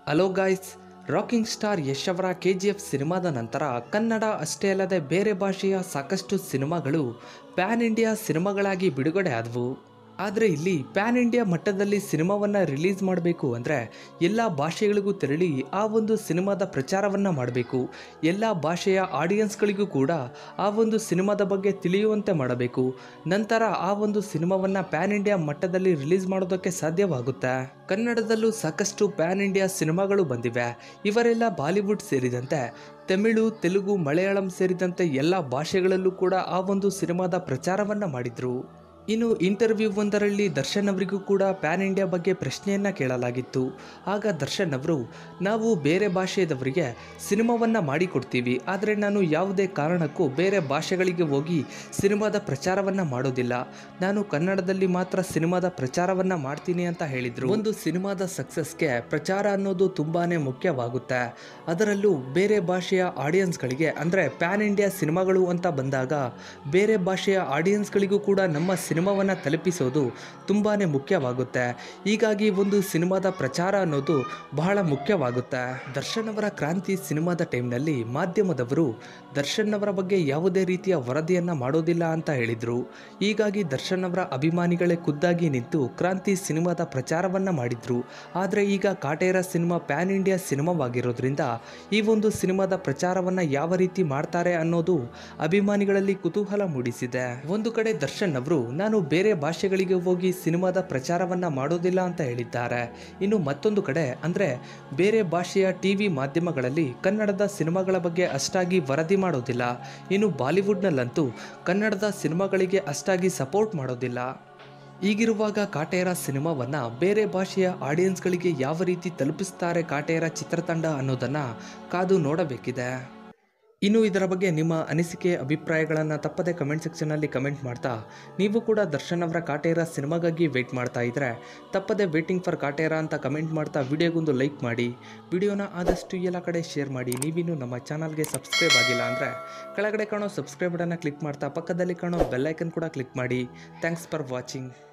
hello guys rocking star Yash ಅವರ K G F ಸಿನಿಮಾದ ನಂತರ ಕನ್ನಡ ಅಷ್ಟೇ ಅಲ್ಲದೆ ಬೇರೆ ಭಾಷೆಯ ಸಾಕಷ್ಟು ಸಿನಿಮಾಗಳು ಪ್ಯಾನ್ ಇಂಡಿಯಾ ಸಿನಿಮಾಗಳಾಗಿ ಬಿಡುಗಡೆ ಆದವು ಆದರೆ ಇಲ್ಲಿ ಪ್ಯಾನ್ ಇಂಡಿಯಾ ಮಟ್ಟದಲ್ಲಿ ಸಿನಿಮಾವನ್ನು ರಿಲೀಸ್ ಮಾಡಬೇಕು ಅಂದರೆ ಎಲ್ಲ ಭಾಷೆಗಳಿಗೂ ತೆರಳಿ ಆ ಒಂದು ಸಿನಿಮಾದ ಪ್ರಚಾರವನ್ನು ಮಾಡಬೇಕು ಎಲ್ಲ ಭಾಷೆಯ ಆಡಿಯನ್ಸ್ಗಳಿಗೂ ಕೂಡ ಆ ಒಂದು ಸಿನಿಮಾದ ಬಗ್ಗೆ ತಿಳಿಯುವಂತೆ ಮಾಡಬೇಕು ನಂತರ ಆ ಒಂದು ಸಿನಿಮಾವನ್ನು ಪ್ಯಾನ್ ಇಂಡಿಯಾ ಮಟ್ಟದಲ್ಲಿ ರಿಲೀಸ್ ಮಾಡೋದಕ್ಕೆ ಸಾಧ್ಯವಾಗುತ್ತೆ ಕನ್ನಡದಲ್ಲೂ ಸಾಕಷ್ಟು ಪ್ಯಾನ್ ಇಂಡಿಯಾ ಸಿನಿಮಾಗಳು ಬಂದಿವೆ ಇವರೆಲ್ಲ ಬಾಲಿವುಡ್ ಸೇರಿದಂತೆ ತಮಿಳು ತೆಲುಗು ಮಲಯಾಳಂ ಸೇರಿದಂತೆ ಎಲ್ಲ ಭಾಷೆಗಳಲ್ಲೂ ಕೂಡ ಆ ಒಂದು ಸಿನಿಮಾದ ಪ್ರಚಾರವನ್ನು ಮಾಡಿದ್ರು ಇನ್ನು ಇಂಟರ್ವ್ಯೂ ಒಂದರಲ್ಲಿ ದರ್ಶನ್ ಅವರಿಗೂ ಕೂಡ ಪ್ಯಾನ್ ಇಂಡಿಯಾ ಬಗ್ಗೆ ಪ್ರಶ್ನೆಯನ್ನ ಕೇಳಲಾಗಿತ್ತು ಆಗ ದರ್ಶನ್ ಅವರು ನಾವು ಬೇರೆ ಭಾಷೆಯದವರಿಗೆ ಸಿನಿಮಾವನ್ನು ಮಾಡಿಕೊಡ್ತೀವಿ ಆದರೆ ನಾನು ಯಾವುದೇ ಕಾರಣಕ್ಕೂ ಬೇರೆ ಭಾಷೆಗಳಿಗೆ ಹೋಗಿ ಸಿನಿಮಾದ ಪ್ರಚಾರವನ್ನು ಮಾಡೋದಿಲ್ಲ ನಾನು ಕನ್ನಡದಲ್ಲಿ ಮಾತ್ರ ಸಿನಿಮಾದ ಪ್ರಚಾರವನ್ನು ಮಾಡ್ತೀನಿ ಅಂತ ಹೇಳಿದರು ಒಂದು ಸಿನಿಮಾದ ಸಕ್ಸಸ್ಗೆ ಪ್ರಚಾರ ಅನ್ನೋದು ತುಂಬಾ ಮುಖ್ಯವಾಗುತ್ತೆ ಅದರಲ್ಲೂ ಬೇರೆ ಭಾಷೆಯ ಆಡಿಯನ್ಸ್ಗಳಿಗೆ ಅಂದರೆ ಪ್ಯಾನ್ ಇಂಡಿಯಾ ಸಿನಿಮಾಗಳು ಅಂತ ಬಂದಾಗ ಬೇರೆ ಭಾಷೆಯ ಆಡಿಯನ್ಸ್ಗಳಿಗೂ ಕೂಡ ನಮ್ಮ ಸಿನಿಮಾವನ್ನು ತಲುಪಿಸೋದು ತುಂಬಾ ಮುಖ್ಯವಾಗುತ್ತೆ ಹೀಗಾಗಿ ಒಂದು ಸಿನಿಮಾದ ಪ್ರಚಾರ ಅನ್ನೋದು ಬಹಳ ಮುಖ್ಯವಾಗುತ್ತೆ ದರ್ಶನ್ ಅವರ ಕ್ರಾಂತಿ ಸಿನಿಮಾದ ಟೈಮ್ನಲ್ಲಿ ಮಾಧ್ಯಮದವರು ದರ್ಶನ್ ಅವರ ಬಗ್ಗೆ ಯಾವುದೇ ರೀತಿಯ ವರದಿಯನ್ನು ಮಾಡೋದಿಲ್ಲ ಅಂತ ಹೇಳಿದರು ಹೀಗಾಗಿ ದರ್ಶನ್ ಅವರ ಅಭಿಮಾನಿಗಳೇ ಖುದ್ದಾಗಿ ನಿಂತು ಕ್ರಾಂತಿ ಸಿನಿಮಾದ ಪ್ರಚಾರವನ್ನು ಮಾಡಿದ್ರು ಆದರೆ ಈಗ ಕಾಟೇರ ಸಿನಿಮಾ ಪ್ಯಾನ್ ಇಂಡಿಯಾ ಸಿನಿಮಾವಾಗಿರೋದ್ರಿಂದ ಈ ಒಂದು ಸಿನಿಮಾದ ಪ್ರಚಾರವನ್ನು ಯಾವ ರೀತಿ ಮಾಡ್ತಾರೆ ಅನ್ನೋದು ಅಭಿಮಾನಿಗಳಲ್ಲಿ ಕುತೂಹಲ ಮೂಡಿಸಿದೆ ಒಂದು ಕಡೆ ದರ್ಶನ್ ಅವರು ನಾನು ಬೇರೆ ಭಾಷೆಗಳಿಗೆ ಹೋಗಿ ಸಿನಿಮಾದ ಪ್ರಚಾರವನ್ನ ಮಾಡೋದಿಲ್ಲ ಅಂತ ಹೇಳಿದ್ದಾರೆ ಇನ್ನು ಮತ್ತೊಂದು ಕಡೆ ಅಂದ್ರೆ ಬೇರೆ ಭಾಷೆಯ ಟಿವಿ ಮಾಧ್ಯಮಗಳಲ್ಲಿ ಕನ್ನಡದ ಸಿನಿಮಾಗಳ ಬಗ್ಗೆ ಅಷ್ಟಾಗಿ ವರದಿ ಮಾಡೋದಿಲ್ಲ ಇನ್ನು ಬಾಲಿವುಡ್ನಲ್ಲಂತೂ ಕನ್ನಡದ ಸಿನಿಮಾಗಳಿಗೆ ಅಷ್ಟಾಗಿ ಸಪೋರ್ಟ್ ಮಾಡೋದಿಲ್ಲ ಈಗಿರುವಾಗ ಕಾಟೇರ ಸಿನಿಮಾವನ್ನ ಬೇರೆ ಭಾಷೆಯ ಆಡಿಯನ್ಸ್ಗಳಿಗೆ ಯಾವ ರೀತಿ ತಲುಪಿಸ್ತಾರೆ ಕಾಟೇರ ಚಿತ್ರತಂಡ ಅನ್ನೋದನ್ನ ಕಾದು ನೋಡಬೇಕಿದೆ ಇನ್ನು ಇದರ ಬಗ್ಗೆ ನಿಮ್ಮ ಅನಿಸಿಕೆ ಅಭಿಪ್ರಾಯಗಳನ್ನು ತಪ್ಪದೆ ಕಮೆಂಟ್ ಸೆಕ್ಷನಲ್ಲಿ ಕಮೆಂಟ್ ಮಾಡ್ತಾ ನೀವು ಕೂಡ ದರ್ಶನ್ ಅವರ ಕಾಟೇರ ಸಿನಿಮಾಗಾಗಿ ವೆಯ್ಟ್ ಮಾಡ್ತಾ ಇದ್ದರೆ ತಪ್ಪದೆ ವೇಟಿಂಗ್ ಫಾರ್ ಕಾಟೇರ ಅಂತ ಕಮೆಂಟ್ ಮಾಡ್ತಾ ವಿಡಿಯೋಗೊಂದು ಲೈಕ್ ಮಾಡಿ ವಿಡಿಯೋನ ಆದಷ್ಟು ಎಲ್ಲ ಕಡೆ ಶೇರ್ ಮಾಡಿ ನೀವಿನ್ನೂ ನಮ್ಮ ಚಾನಲ್ಗೆ ಸಬ್ಸ್ಕ್ರೈಬ್ ಆಗಿಲ್ಲ ಅಂದರೆ ಕೆಳಗಡೆ ಕಾಣೋ ಸಬ್ಸ್ಕ್ರೈಬ್ ಬಟನ್ನ ಕ್ಲಿಕ್ ಮಾಡ್ತಾ ಪಕ್ಕದಲ್ಲಿ ಕಾಣೋ ಬೆಲ್ಲೈಕನ್ ಕೂಡ ಕ್ಲಿಕ್ ಮಾಡಿ ಥ್ಯಾಂಕ್ಸ್ ಫಾರ್ ವಾಚಿಂಗ್